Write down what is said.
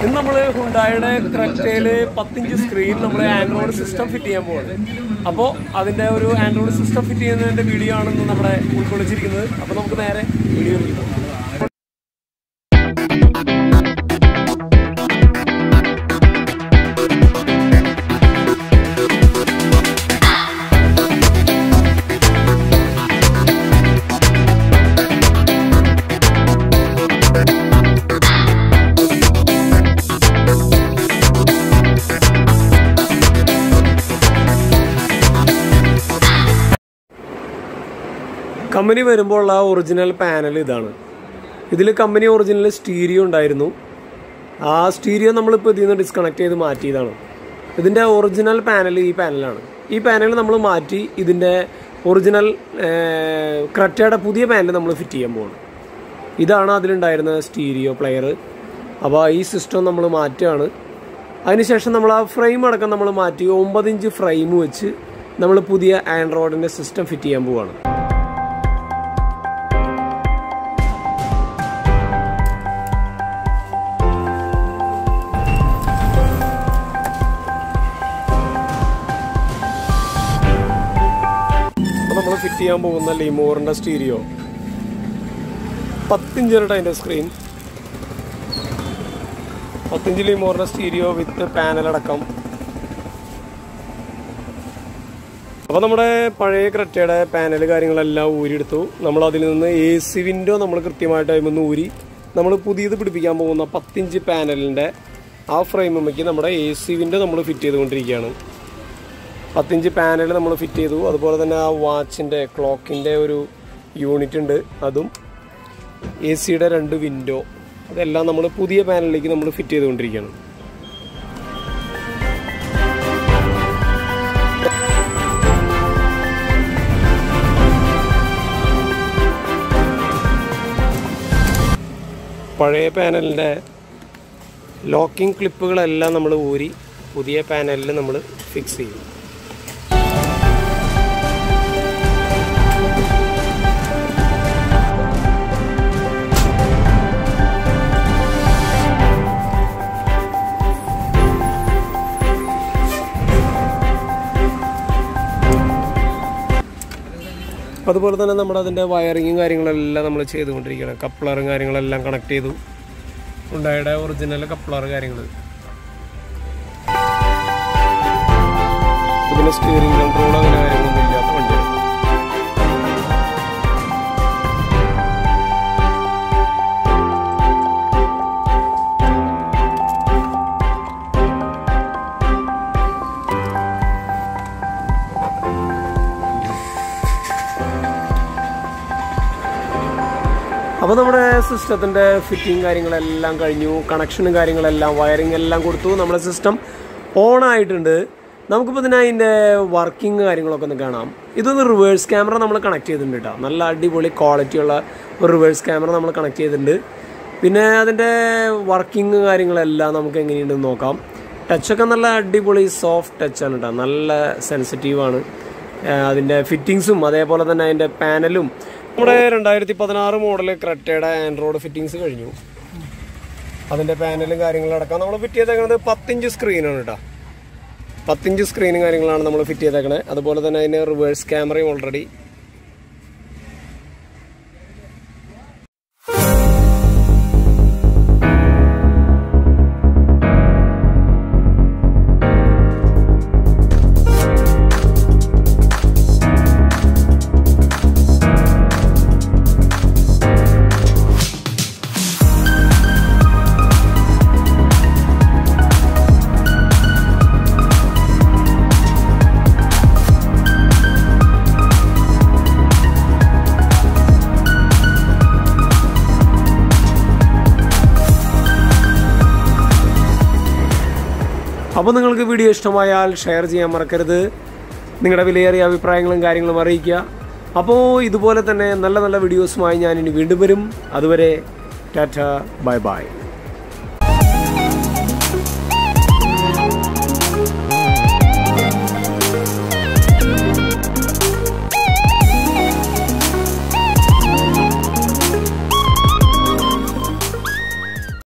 ഇന്ന് നമ്മൾ ഹുണ്ടായുടെ ക്രെറ്റയില് പത്തിഞ്ച് സ്ക്രീൻ നമ്മൾ ആൻഡ്രോയിഡ് സിസ്റ്റം ഫിറ്റ് ചെയ്യാൻ പോകുന്നത് അപ്പോൾ അതിന്റെ ഒരു ആൻഡ്രോയിഡ് സിസ്റ്റം ഫിറ്റ് ചെയ്യുന്നതിന്റെ വീഡിയോ ആണ് ഇന്ന് നമ്മുടെ ഉൾക്കൊള്ളിച്ചിരിക്കുന്നത് അപ്പോൾ നമുക്ക് നേരെ വീഡിയോ പോകാം കമ്പനി വരുമ്പോൾ ഉള്ള ഒറിജിനൽ പാനൽ ഇതാണ് ഇതിൽ കമ്പനി ഒറിജിനൽ സ്റ്റീരിയോ ഉണ്ടായിരുന്നു ആ സ്റ്റീരിയോ നമ്മളിപ്പോൾ ഇതിൽ നിന്ന് ഡിസ്കണക്ട് ചെയ്ത് മാറ്റിയതാണ് ഇതിൻ്റെ ഒറിജിനൽ പാനൽ ഈ പാനലാണ് ഈ പാനൽ നമ്മൾ മാറ്റി ഇതിൻ്റെ ഒറിജിനൽ ക്രറ്റയുടെ പുതിയ പാനൽ നമ്മൾ ഫിറ്റ് ചെയ്യാൻ പോകുന്നു ഇതാണ് അതിലുണ്ടായിരുന്ന സ്റ്റീരിയോ പ്ലെയർ അപ്പോൾ ഈ സിസ്റ്റം നമ്മൾ മാറ്റുകയാണ് അതിനുശേഷം നമ്മൾ ആ ഫ്രെയിം അടക്കം നമ്മൾ മാറ്റി ഒമ്പത് ഇഞ്ച് ഫ്രെയിം വെച്ച് നമ്മൾ പുതിയ ആൻഡ്രോയിഡിൻ്റെ സിസ്റ്റം ഫിറ്റ് ചെയ്യാൻ പോവുകയാണ് അപ്പോൾ നമ്മൾ ഫിറ്റ് ചെയ്യാൻ പോകുന്ന ലിമോറിൻ്റെ സ്റ്റീരിയോ പത്തിഞ്ചിരട്ട അതിൻ്റെ സ്ക്രീൻ പത്തിഞ്ച് ലിമോറിൻ്റെ സ്റ്റീരിയോ വിത്ത് പാനലടക്കം അപ്പോൾ നമ്മുടെ പഴയ ക്രെറ്റയുടെ പാനൽ കാര്യങ്ങളെല്ലാം ഊരിയെടുത്തു നമ്മൾ അതിൽ നിന്ന് എ സി വിൻഡോ നമ്മൾ കൃത്യമായിട്ട് അതിൽ നിന്ന് ഊരി നമ്മൾ പുതിയത് പിടിപ്പിക്കാൻ പോകുന്ന പത്തിഞ്ച് പാനലിൻ്റെ ആ ഫ്രെയിമുമ്മയ്ക്ക് നമ്മുടെ എ സി വിൻഡോ നമ്മൾ ഫിറ്റ് ചെയ്തുകൊണ്ടിരിക്കുകയാണ് പത്തിഞ്ച് പാനൽ നമ്മൾ ഫിറ്റ് ചെയ്തു അതുപോലെ തന്നെ ആ വാച്ചിൻ്റെ ക്ലോക്കിൻ്റെ ഒരു യൂണിറ്റ് ഉണ്ട് അതും എ സിയുടെ രണ്ട് വിൻഡോ അതെല്ലാം നമ്മൾ പുതിയ പാനലിലേക്ക് നമ്മൾ ഫിറ്റ് ചെയ്തുകൊണ്ടിരിക്കുകയാണ് പഴയ പാനലിൻ്റെ ലോക്കിംഗ് ക്ലിപ്പുകളെല്ലാം നമ്മൾ ഊരി പുതിയ പാനലിൽ നമ്മൾ ഫിക്സ് ചെയ്യും അതുപോലെ തന്നെ നമ്മുടെ അതിൻ്റെ വയറിങ്ങും കാര്യങ്ങളെല്ലാം നമ്മൾ ചെയ്തുകൊണ്ടിരിക്കുകയാണ് കപ്ലറും കാര്യങ്ങളെല്ലാം കണക്ട് ചെയ്തു ഉണ്ടായുടെ ഒറിജിനൽ കപ്ലർ കാര്യങ്ങൾ പിന്നെ സ്റ്റിയറിംഗ് കൺട്രോൾ അങ്ങനെ കാര്യങ്ങളൊന്നും ഇല്ലാത്ത വണ്ടിയാണ് അപ്പോൾ നമ്മുടെ സിസ്റ്റത്തിൻ്റെ ഫിറ്റിംഗ് കാര്യങ്ങളെല്ലാം കഴിഞ്ഞു കണക്ഷനും കാര്യങ്ങളെല്ലാം വയറിംഗ് എല്ലാം കൊടുത്തു നമ്മുടെ സിസ്റ്റം ഓൺ ആയിട്ടുണ്ട് നമുക്കിപ്പോൾ ഇതിന് അതിൻ്റെ വർക്കിംഗ് കാര്യങ്ങളൊക്കെ ഒന്ന് കാണാം ഇതൊന്ന് റിവേഴ്സ് ക്യാമറ നമ്മൾ കണക്ട് ചെയ്തിട്ടുണ്ട് കേട്ടോ നല്ല അടിപൊളി ക്വാളിറ്റിയുള്ള ഒരു റിവേഴ്സ് ക്യാമറ നമ്മൾ കണക്ട് ചെയ്തിട്ടുണ്ട് പിന്നെ അതിൻ്റെ വർക്കിംഗ് കാര്യങ്ങളെല്ലാം നമുക്ക് എങ്ങനെയുണ്ടെന്ന് നോക്കാം ടച്ചൊക്കെ നല്ല അടിപൊളി സോഫ്റ്റ് ടച്ചാണ് കേട്ടോ നല്ല സെൻസിറ്റീവാണ് അതിൻ്റെ ഫിറ്റിങ്സും അതേപോലെ തന്നെ അതിൻ്റെ പാനലും നമ്മുടെ രണ്ടായിരത്തി പതിനാറ് മോഡൽ ക്രെറ്റയുടെ ആൻഡ്രോയിഡ് ഫിറ്റിങ്സ് കഴിഞ്ഞു അതിൻ്റെ പാനലും കാര്യങ്ങളും അടക്കം നമ്മൾ ഫിറ്റ് ചെയ്തേക്കുന്നത് പത്തിഞ്ച് സ്ക്രീനാണ് കേട്ടോ പത്തിഞ്ച് സ്ക്രീനും കാര്യങ്ങളാണ് നമ്മൾ ഫിറ്റ് ചെയ്തേക്കണത് അതുപോലെ തന്നെ അതിന് റിവേഴ്സ് ക്യാമറയും ഓൾറെഡി അപ്പോൾ നിങ്ങൾക്ക് വീഡിയോ ഇഷ്ടമായാൽ ഷെയർ ചെയ്യാൻ മറക്കരുത് നിങ്ങളുടെ വിലയേറിയ അഭിപ്രായങ്ങളും കാര്യങ്ങളും അറിയിക്കുക അപ്പോൾ ഇതുപോലെ തന്നെ നല്ല നല്ല വീഡിയോസുമായി ഞാൻ ഇനി വീണ്ടും വരും അതുവരെ ടാറ്റ ബൈ ബൈ